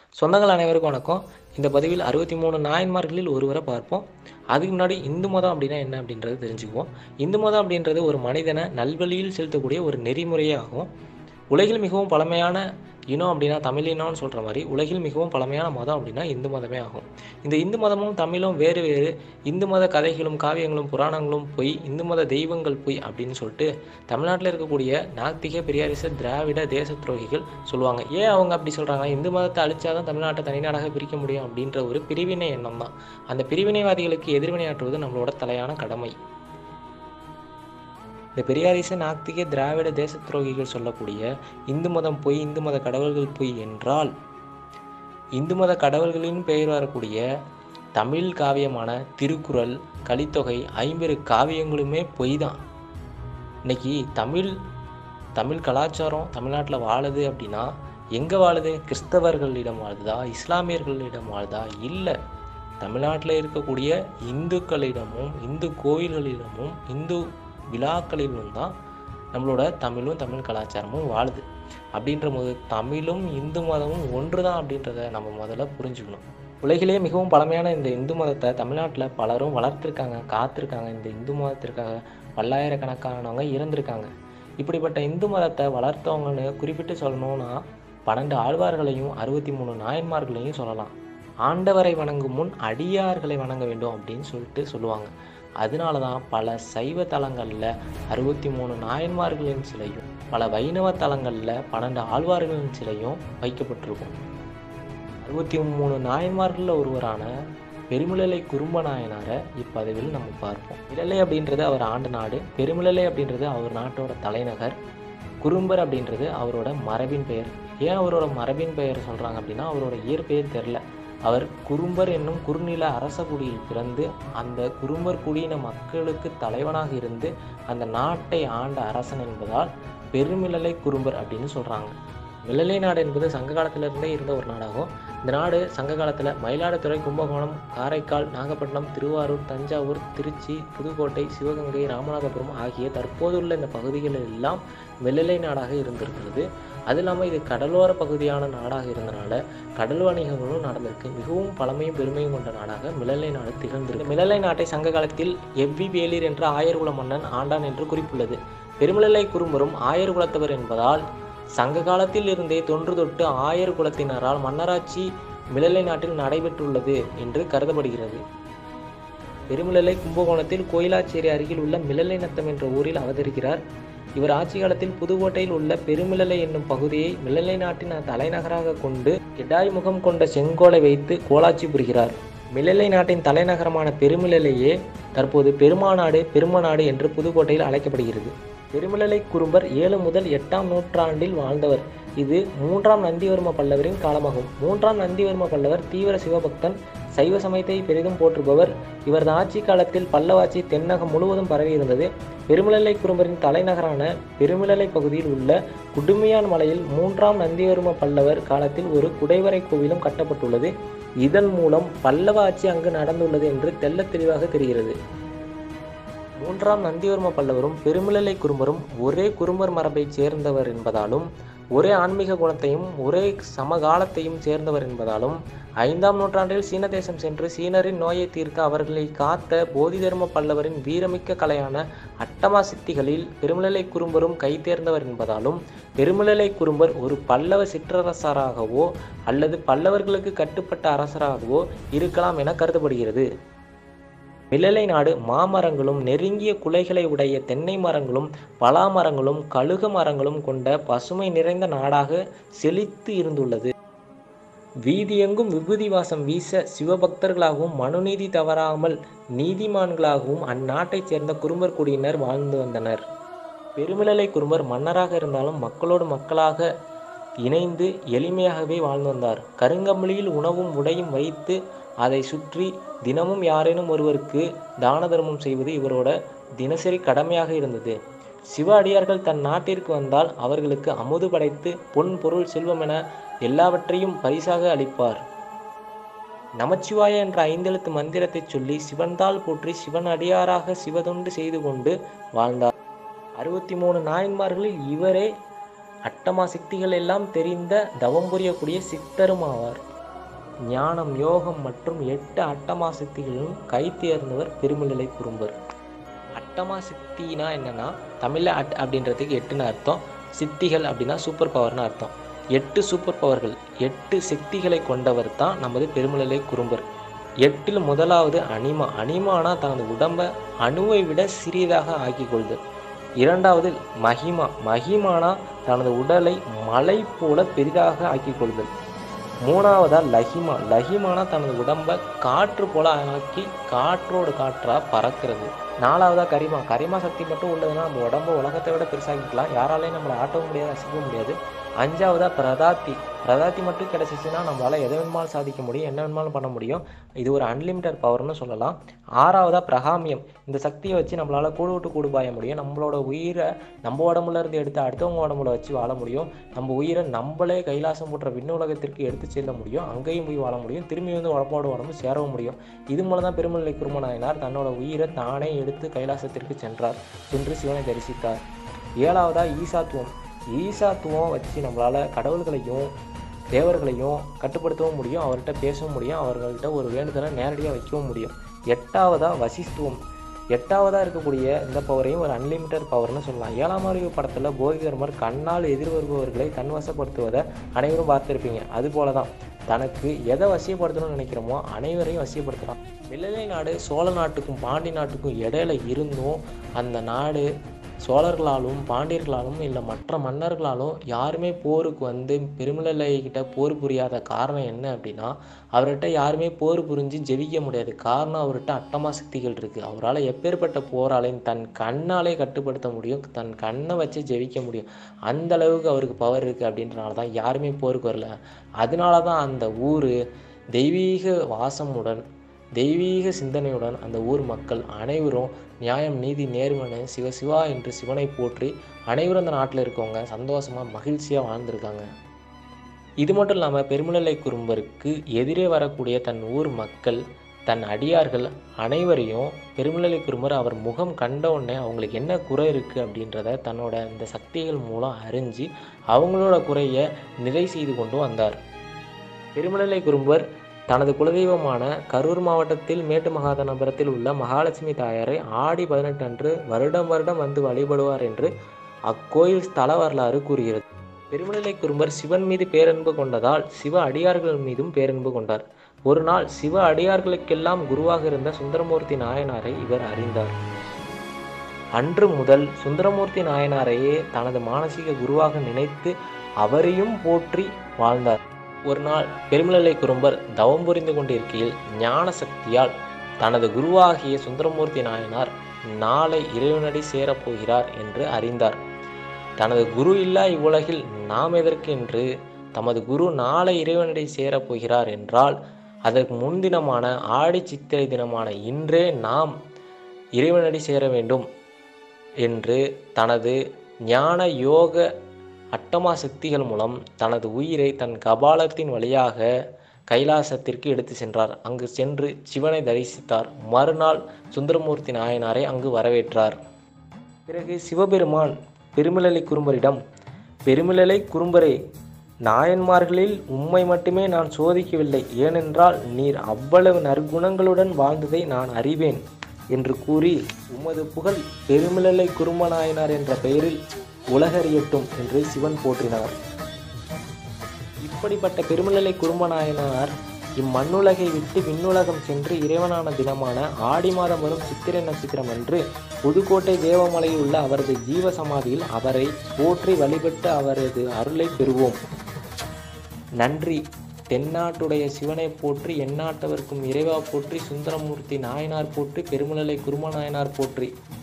சொந்தங்கள் அனைவருக்கும் வணக்கம் இந்த பதிவில் அறுபத்தி மூணு நாயன்மார்களில் ஒருவரை பார்ப்போம் அதுக்கு முன்னாடி இந்து மதம் அப்படின்னா என்ன அப்படின்றது தெரிஞ்சுக்குவோம் இந்து மதம் அப்படின்றது ஒரு மனிதனை நல்வழியில் செலுத்தக்கூடிய ஒரு நெறிமுறையே ஆகும் உலகில் மிகவும் பழமையான இனம் அப்படின்னா தமிழ் இனம்னு சொல்கிற மாதிரி உலகில் மிகவும் பழமையான மதம் அப்படின்னா இந்து மதமே ஆகும் இந்த இந்து மதமும் தமிழும் வேறு வேறு இந்து மத கதைகளும் காவியங்களும் புராணங்களும் பொய் இந்து மத தெய்வங்கள் பொய் அப்படின்னு சொல்லிட்டு தமிழ்நாட்டில் இருக்கக்கூடிய நாத்திக பெரியாரிச திராவிட தேச துரோகிகள் சொல்லுவாங்க ஏன் அவங்க அப்படி சொல்கிறாங்க இந்து மதத்தை அழிச்சாதான் தமிழ்நாட்டை தனிநாடாக பிரிக்க முடியும் அப்படின்ற ஒரு பிரிவினை எண்ணம் தான் அந்த பிரிவினைவாதிகளுக்கு எதிர்வினையாற்றுவது நம்மளோட தலையான கடமை இந்த பெரியாரிச நாத்திக திராவிட தேச துரோகிகள் சொல்லக்கூடிய இந்து மதம் பொய் இந்து மத கடவுள்கள் பொய் என்றால் இந்து மத கடவுள்களின் பெயர் வரக்கூடிய தமிழ் காவியமான திருக்குறள் கலித்தொகை ஐம்பெரு காவியங்களுமே பொய் தான் இன்னைக்கு தமிழ் தமிழ் கலாச்சாரம் தமிழ்நாட்டில் வாழுது அப்படின்னா எங்கே வாழுது கிறிஸ்தவர்களிடம் வாழுதா இஸ்லாமியர்களிடம் வாழுதா இல்லை தமிழ்நாட்டில் இருக்கக்கூடிய இந்துக்களிடமும் இந்து கோயில்களிடமும் இந்து விழாக்களிலும் தான் நம்மளோட தமிழும் தமிழ் கலாச்சாரமும் வாழுது அப்படின்ற போது தமிழும் இந்து மதமும் ஒன்று தான் அப்படின்றத நம்ம முதல்ல புரிஞ்சுக்கணும் உலகிலேயே மிகவும் பழமையான இந்த இந்து மதத்தை தமிழ்நாட்டில் பலரும் வளர்த்துருக்காங்க காத்திருக்காங்க இந்த இந்து மதத்திற்காக பல்லாயிரக்கணக்கானவங்க இறந்திருக்காங்க இப்படிப்பட்ட இந்து மதத்தை வளர்த்தவங்கன்னு குறிப்பிட்டு சொல்லணும்னா பன்னெண்டு ஆழ்வார்களையும் அறுபத்தி மூணு நாயன்மார்களையும் சொல்லலாம் ஆண்டவரை வணங்கும் முன் அடியார்களை வணங்க வேண்டும் அப்படின்னு சொல்லிட்டு சொல்லுவாங்க அதனால தான் பல சைவ தலங்களில் அறுபத்தி மூணு நாயன்மார்களின் சிலையும் பல வைணவ தலங்களில் பன்னெண்டு ஆழ்வார்களின் சிலையும் வைக்கப்பட்டிருக்கும் அறுபத்தி மூணு நாயன்மார்களில் ஒருவரான பெருமிழலை குறும்ப நாயனாரை இப்பதவியில் நம்ம பார்ப்போம் மிழலை அப்படின்றது அவர் ஆண்ட நாடு பெருமிழலை அப்படின்றது அவர் நாட்டோட தலைநகர் குறும்பர் அப்படின்றது அவரோட மரபின் பெயர் ஏன் அவரோட மரபின் பெயர் சொல்கிறாங்க அப்படின்னா அவரோட இயற்பெயர் தெரில அவர் குறும்பர் என்னும் குறுநில அரச குடியில் பிறந்து அந்த குறும்பர் குடியின மக்களுக்கு தலைவனாக இருந்து அந்த நாட்டை ஆண்ட அரசன் என்பதால் பெருமிழலை குறும்பர் அப்படின்னு சொல்கிறாங்க மிழலை நாடு என்பது சங்க காலத்திலிருந்தே இருந்த ஒரு நாடாகும் இந்த நாடு சங்க காலத்தில் மயிலாடுதுறை கும்பகோணம் காரைக்கால் நாகப்பட்டினம் திருவாரூர் தஞ்சாவூர் திருச்சி புதுக்கோட்டை சிவகங்கை ராமநாதபுரம் ஆகிய தற்போதுள்ள இந்த பகுதிகளில் எல்லாம் வெள்ளலை நாடாக இருந்திருக்கிறது அது இல்லாமல் இது கடலோர பகுதியான நாடாக இருந்தனால கடல் வணிகங்களும் நடந்திருக்கு மிகவும் பழமையும் பெருமையும் கொண்ட நாடாக மிளலை நாடு திகழ்ந்திருக்கு மிளலை நாட்டை சங்க காலத்தில் எவ்வி வேலிர் என்ற ஆயர்குல மன்னன் ஆண்டான் என்று குறிப்புள்ளது பெருமிழலை குறும்பரும் ஆயர் குலத்தவர் என்பதால் சங்க காலத்தில் இருந்தே தொன்று தொட்டு ஆயர் குலத்தினரால் மன்னராட்சி மிளலை நாட்டில் நடைபெற்றுள்ளது என்று கருதப்படுகிறது பெருமிழலை கும்பகோணத்தில் கோயிலாச்சேரி அருகில் உள்ள மிளலை நத்தம் என்ற ஊரில் அவதரிக்கிறார் இவர் ஆட்சி காலத்தில் புதுக்கோட்டையில் உள்ள பெருமிழலை என்னும் பகுதியை மிளலை நாட்டின் தலைநகராக கொண்டு கெடாய் முகம் கொண்ட செங்கோலை வைத்து கோலாட்சி புரிகிறார் மிளலை நாட்டின் தலைநகரமான பெருமிழலையே தற்போது பெருமாநாடு பெருமநாடு என்று புதுக்கோட்டையில் அழைக்கப்படுகிறது பெருமிழலை குறும்பர் ஏழு முதல் எட்டாம் நூற்றாண்டில் வாழ்ந்தவர் இது மூன்றாம் நந்திவர்ம பல்லவரின் காலமாகும் மூன்றாம் நந்திவர்ம பல்லவர் தீவிர சிவபக்தன் சைவ சமயத்தை பெரிதும் போற்றுபவர் இவரது ஆட்சி காலத்தில் பல்லவாட்சி தென்னகம் முழுவதும் பரவி இருந்தது பெருமிழலை குறும்பரின் தலைநகரான பெருமிழலை பகுதியில் உள்ள குடுமியான் மலையில் மூன்றாம் நந்திவர்ம பல்லவர் காலத்தில் ஒரு குடைவரை கோவிலும் கட்டப்பட்டுள்ளது இதன் மூலம் பல்லவ ஆட்சி அங்கு நடந்துள்ளது என்று தெள்ளத் தெளிவாக தெரிகிறது மூன்றாம் நந்திவர்ம பல்லவரும் பெருமிழலை குறும்பரும் ஒரே குறும்பர் மரபைச் சேர்ந்தவர் என்பதாலும் ஒரே ஆன்மீக குணத்தையும் ஒரே சமகாலத்தையும் சேர்ந்தவர் என்பதாலும் ஐந்தாம் நூற்றாண்டில் சீன தேசம் சென்று சீனரின் நோயை தீர்க்க அவர்களை காத்த போதி தர்ம பல்லவரின் வீரமிக்க கலையான அட்டமா சித்திகளில் பெருமிழலை குறும்பரும் கைதேர்ந்தவர் என்பதாலும் பெருமிழலை குறும்பர் ஒரு பல்லவ சிற்றரசராகவோ அல்லது பல்லவர்களுக்கு கட்டுப்பட்ட அரசராகவோ இருக்கலாம் என கருதப்படுகிறது மிளலை நாடு மாமரங்களும் நெருங்கிய குலைகளை உடைய தென்னை மரங்களும் பலா மரங்களும் கழுக மரங்களும் கொண்ட பசுமை நிறைந்த நாடாக செழித்து இருந்துள்ளது வீதியெங்கும் விபூதி வாசம் வீச சிவபக்தர்களாகவும் மனுநீதி தவறாமல் நீதிமான்களாகவும் அந்நாட்டைச் சேர்ந்த குறும்பர் குடியினர் வாழ்ந்து வந்தனர் பெருமிழலை குறும்பர் மன்னராக இருந்தாலும் மக்களோடு மக்களாக இணைந்து எளிமையாகவே வாழ்ந்து வந்தார் கருங்கம்பளியில் உணவும் உடையும் வைத்து அதை சுற்றி தினமும் யாரேனும் ஒருவருக்கு தான தர்மம் செய்வது இவரோட தினசரி கடமையாக இருந்தது சிவ அடியார்கள் தன் நாட்டிற்கு வந்தால் அவர்களுக்கு அமுது படைத்து பொன் பொருள் செல்வம் என எல்லாவற்றையும் பரிசாக அளிப்பார் நமச்சிவாய என்ற ஐந்தெழுத்து மந்திரத்தை சொல்லி சிவன்தாள் போற்றி சிவன் அடியாராக சிவதொண்டு செய்து கொண்டு வாழ்ந்தார் அறுபத்தி மூணு நாயன்மார்களில் இவரே அட்டமா சித்திகள் எல்லாம் தெரிந்த தவம் புரியக்கூடிய சித்தரும் ஆவார் ஞானம் யோகம் மற்றும் எட்டு அட்டமா சித்திகளிலும் கை தேர்ந்தவர் பெருமிழலை குறும்பர் அட்டமா சித்தினா என்னன்னா தமிழில் அட் அப்படின்றதுக்கு எட்டுன்னு அர்த்தம் சித்திகள் அப்படின்னா சூப்பர் பவர்னு அர்த்தம் எட்டு சூப்பர் பவர்கள் எட்டு சக்திகளை கொண்டவர் தான் நமது பெருமிழலை குறும்பர் எட்டில் முதலாவது அனிமா அனிமானா தனது உடம்பை அணுவை விட சிறியதாக ஆக்கிக் கொள்தல் இரண்டாவது மகிமா மகிமானா தனது உடலை மலை போல பெரிதாக ஆக்கிக் கொள்தல் மூணாவதா லஹிமா லஹிமானா தனது உடம்பை காற்று போல ஆக்கி காற்றோடு காற்றா பறக்கிறது நாலாவதா கரிமா கரிமா சக்தி மட்டும் உள்ளதுன்னா நம்ம உடம்ப உலகத்தை விட பெருசாக்கிக்கலாம் யாராலையும் நம்மளை ஆட்டவும் முடியாது அசைக்க முடியாது அஞ்சாவதா பிரதாத்தி பிரதாத்தி மட்டும் கிடைச்சிச்சுன்னா நம்மளால எதை வேணுமாலும் சாதிக்க முடியும் என்ன வேணுமாலும் பண்ண முடியும் இது ஒரு அன்லிமிட்டட் பவர்னு சொல்லலாம் ஆறாவதா பிரகாமியம் இந்த சக்தியை வச்சு நம்மளால கூடு விட்டு கூடு பாய முடியும் நம்மளோட உயிரை நம்ம உடம்புல இருந்து எடுத்து அடுத்தவங்க உடம்புல வச்சு வாழ முடியும் நம்ம உயிரை நம்மளே கைலாசம் போன்ற விண்ணுலகத்திற்கு எடுத்து செல்ல முடியும் அங்கேயும் போய் வாழ முடியும் திரும்பி வந்து உடம்போடு உடம்பு சேரவும் முடியும் இது மூலம் தான் பெருமலை குருமநாயனார் தன்னோட உயிரை தானே எடுத்து கைலாசத்திற்கு சென்றார் சென்று சிவனை தரிசித்தார் ஏழாவதா ஈசாத்துவம் ஈசாத்துவம் வச்சு நம்மளால கடவுள்களையும் தேவர்களையும் கட்டுப்படுத்தவும் முடியும் அவர்கிட்ட பேசவும் முடியும் அவர்கள்ட்ட ஒரு வேண்டுதலை நேரடியாக வைக்கவும் முடியும் எட்டாவதா வசிஷ்டுவம் எட்டாவதாக இருக்கக்கூடிய இந்த பவரையும் ஒரு அன்லிமிட்டட் பவர்னு சொல்லலாம் ஏழாம் அறிவு படத்தில் போதிதர்மர் கண்ணால் எதிர் வருபவர்களை தன்வசப்படுத்துவதை அனைவரும் பார்த்துருப்பீங்க அது போல தான் தனக்கு எதை வசியப்படுத்தணும்னு நினைக்கிறோமோ அனைவரையும் வசியப்படுத்தலாம் வெள்ளை நாடு சோழ நாட்டுக்கும் பாண்டி நாட்டுக்கும் இடையில இருந்தும் அந்த நாடு சோழர்களாலும் பாண்டியர்களாலும் இல்லை மற்ற மன்னர்களாலும் யாருமே போருக்கு வந்து பெருமிழலை கிட்ட போர் புரியாத காரணம் என்ன அப்படின்னா அவர்கிட்ட யாருமே போர் புரிஞ்சு ஜெயிக்க முடியாது காரணம் அவர்கிட்ட அட்டமா சக்திகள் இருக்குது அவரால் எப்பேற்பட்ட போராலையும் தன் கண்ணாலே கட்டுப்படுத்த முடியும் தன் கண்ணை வச்சு ஜெயிக்க முடியும் அந்த அளவுக்கு அவருக்கு பவர் இருக்குது அப்படின்றனால தான் யாருமே போருக்கு வரல அதனால தான் அந்த ஊர் தெய்வீக வாசமுடன் தெய்வீக சிந்தனையுடன் அந்த ஊர் மக்கள் அனைவரும் நியாயம் நீதி நேர்மனை சிவ சிவா என்று சிவனை போற்றி அனைவரும் அந்த நாட்டில் இருக்கவங்க சந்தோஷமாக மகிழ்ச்சியாக வாழ்ந்திருக்காங்க இது மட்டும் இல்லாமல் பெருமிழலை குறும்பருக்கு எதிரே வரக்கூடிய தன் ஊர் மக்கள் தன் அடியார்கள் அனைவரையும் பெருமிழலை குறும்பர் அவர் முகம் கண்ட உடனே அவங்களுக்கு என்ன குறை இருக்குது அப்படின்றத தன்னோட இந்த சக்திகள் மூலம் அறிஞ்சு அவங்களோட குறையை நிறை செய்து கொண்டு வந்தார் பெருமிழலை குறும்பர் தனது குலதெய்வமான கரூர் மாவட்டத்தில் மேட்டு மகாதனபுரத்தில் உள்ள மகாலட்சுமி தாயாரை ஆடி பதினெட்டு அன்று வருடம் வருடம் வந்து வழிபடுவார் என்று அக்கோயில் ஸ்தல வரலாறு கூறுகிறது பெருமிழலை குறும்பர் சிவன் மீது பேரன்பு கொண்டதால் சிவ அடியார்கள் மீதும் பேரன்பு கொண்டார் ஒரு நாள் சிவ அடியார்களுக்கெல்லாம் குருவாக இருந்த சுந்தரமூர்த்தி நாயனாரை இவர் அறிந்தார் அன்று முதல் சுந்தரமூர்த்தி நாயனாரையே தனது மானசீக குருவாக நினைத்து அவரையும் போற்றி வாழ்ந்தார் ஒரு நாள் பெருமிழலை குறும்பர் தவம் புரிந்து கொண்டிருக்கையில் ஞான சக்தியால் தனது குருவாகிய சுந்தரமூர்த்தி நாயனார் நாளை இறைவனடி சேரப்போகிறார் என்று அறிந்தார் தனது குரு இல்லா இவ்வுலகில் நாம் எதற்கு என்று தமது குரு நாளை இறைவனடி சேரப்போகிறார் என்றால் அதற்கு முன்தினமான ஆடி சித்திரை தினமான இன்றே நாம் இறைவனடி சேர வேண்டும் என்று தனது ஞான யோக அட்டமா சக்திகள் மூலம் தனது உயிரை தன் கபாலத்தின் வழியாக கைலாசத்திற்கு எடுத்து சென்றார் அங்கு சென்று சிவனை தரிசித்தார் மறுநாள் சுந்தரமூர்த்தி நாயனாரை அங்கு வரவேற்றார் பிறகு சிவபெருமான் பெருமிழலை குறும்பரிடம் பெருமிழலை குறும்பரே நாயன்மார்களில் உம்மை மட்டுமே நான் சோதிக்கவில்லை ஏனென்றால் நீர் அவ்வளவு நற்குணங்களுடன் வாழ்ந்ததை நான் அறிவேன் என்று கூறி உமது புகழ் பெருமிழலை குறும்பநாயனார் என்ற பெயரில் உலகறியட்டும் என்று சிவன் போற்றினார் இப்படிப்பட்ட பெருமிழலை குறும்பநாயனார் இம்மண்ணுலகை விட்டு விண்ணுலகம் சென்று இறைவனான தினமான ஆடி மாதம் வரும் சித்திரை நட்சத்திரம் அன்று புதுக்கோட்டை தேவமலையில் உள்ள அவரது ஜீவ சமாதியில் அவரை போற்றி வழிபட்டு அவரது அருளை பெறுவோம் நன்றி தென்னாட்டுடைய சிவனை போற்றி எந்நாட்டவர்க்கும் இறைவா போற்றி சுந்தரமூர்த்தி நாயனார் போற்றி பெருமிழலை குருமநாயனார் போற்றி